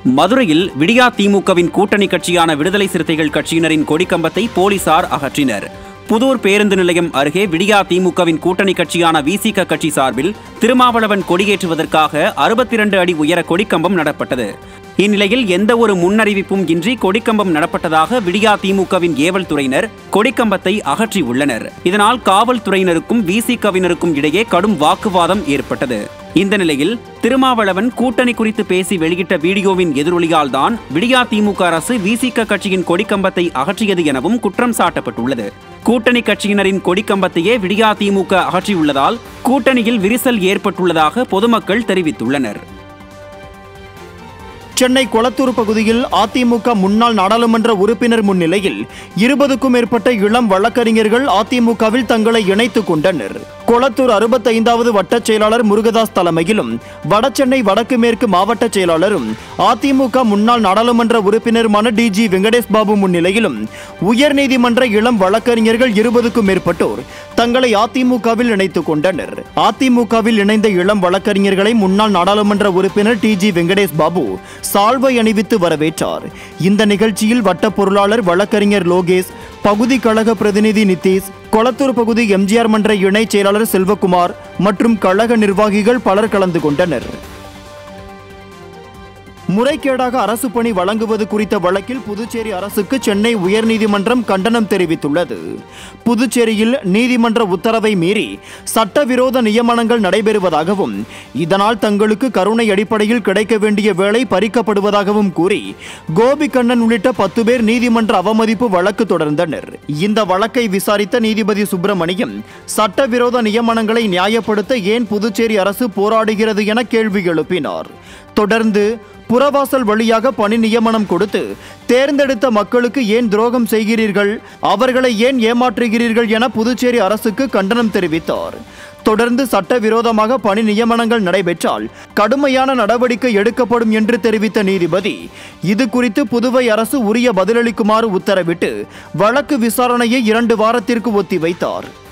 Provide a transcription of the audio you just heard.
மதுரையில் விடியா திமுகவின் கூட்டணி கட்சியான விடுதலை சிறுத்தைகள் கட்சியினரின் கொடிக்கம்பத்தை போலீசார் அகற்றினர் புதூர் பேருந்து நிலையம் அருகே விடியா திமுகவின் கூட்டணி கட்சியான விசிக கட்சி சார்பில் திருமாவளவன் கொடியேற்றுவதற்காக அறுபத்தி இரண்டு அடி உயர கொடிக்கம்பம் நடப்பட்டது இந்நிலையில் எந்த ஒரு முன்னறிவிப்பும் இன்றி கொடிக்கம்பம் நடப்பட்டதாக விடியா திமுகவின் ஏவல் துறையினர் கொடிக்கம்பத்தை அகற்றியுள்ளனர் இதனால் காவல்துறையினருக்கும் விசிகவினருக்கும் இடையே கடும் வாக்குவாதம் ஏற்பட்டது இந்த நிலையில் திருமாவளவன் கூட்டணி குறித்து பேசி வெளியிட்ட வீடியோவின் எதிரொலியால் தான் விடியா திமுக அரசு விசிக கட்சியின் கொடிக்கம்பத்தை அகற்றியது எனவும் குற்றம் சாட்டப்பட்டுள்ளது கூட்டணி கட்சியினரின் கொடிக்கம்பத்தையே விடியா திமுக அகற்றியுள்ளதால் கூட்டணியில் விரிசல் ஏற்பட்டுள்ளதாக பொதுமக்கள் தெரிவித்துள்ளனர் சென்னை கொளத்தூர் பகுதியில் அதிமுக முன்னாள் நாடாளுமன்ற உறுப்பினர் முன்னிலையில் இருபதுக்கும் மேற்பட்ட இளம் வழக்கறிஞர்கள் அதிமுகவில் தங்களை இணைத்துக் கொண்டனர் கொளத்தூர் அறுபத்தைந்தாவது வட்டச் செயலாளர் முருகதாஸ் தலைமையிலும் வடசென்னை வடக்கு மேற்கு மாவட்ட செயலாளரும் அதிமுக முன்னாள் நாடாளுமன்ற உறுப்பினருமான டிஜி வெங்கடேஷ் பாபு முன்னிலையிலும் உயர்நீதிமன்ற இளம் வழக்கறிஞர்கள் இருபதுக்கும் மேற்பட்டோர் தங்களை அதிமுகவில் இணைத்துக் கொண்டனர் அதிமுகவில் இணைந்த இளம் வழக்கறிஞர்களை முன்னாள் நாடாளுமன்ற உறுப்பினர் டிஜி வெங்கடேஷ் பாபு சால்வை அணிவித்து வரவேற்றார் இந்த நிகழ்ச்சியில் வட்ட பொருளாளர் வழக்கறிஞர் லோகேஷ் பகுதி கழக பிரதிநிதி நிதிஷ் கொளத்தூர் பகுதி எம்ஜிஆர் மன்ற இணைச் செயலாளர் செல்வகுமார் மற்றும் கழக நிர்வாகிகள் பலர் கலந்து கொண்டனர் முறைகேடாக அரசு பணி வழங்குவது குறித்த வழக்கில் புதுச்சேரி அரசுக்கு சென்னை உயர்நீதிமன்றம் கண்டனம் தெரிவித்துள்ளது புதுச்சேரியில் நீதிமன்ற உத்தரவை மீறி சட்டவிரோத நியமனங்கள் நடைபெறுவதாகவும் இதனால் தங்களுக்கு கருணை அடிப்படையில் கிடைக்க வேண்டிய வேலை பறிக்கப்படுவதாகவும் கூறி கோபிகண்ணன் உள்ளிட்ட பத்து பேர் நீதிமன்ற அவமதிப்பு வழக்கு தொடர்ந்தனர் இந்த வழக்கை விசாரித்த நீதிபதி சுப்பிரமணியம் சட்டவிரோத நியமனங்களை நியாயப்படுத்த ஏன் புதுச்சேரி அரசு போராடுகிறது என கேள்வி எழுப்பினார் தொடர்ந்து புறவாசல் வழியாக பணி நியமனம் கொடுத்து தேர்ந்தெடுத்த மக்களுக்கு ஏன் துரோகம் செய்கிறீர்கள் அவர்களை ஏன் ஏமாற்றுகிறீர்கள் என புதுச்சேரி அரசுக்கு கண்டனம் தெரிவித்தார் தொடர்ந்து சட்டவிரோதமாக பணி நியமனங்கள் நடைபெற்றால் கடுமையான நடவடிக்கை எடுக்கப்படும் என்று தெரிவித்த நீதிபதி இது குறித்து புதுவை அரசு உரிய பதிலளிக்குமாறு உத்தரவிட்டு வழக்கு விசாரணையை இரண்டு வாரத்திற்கு ஒத்திவைத்தார்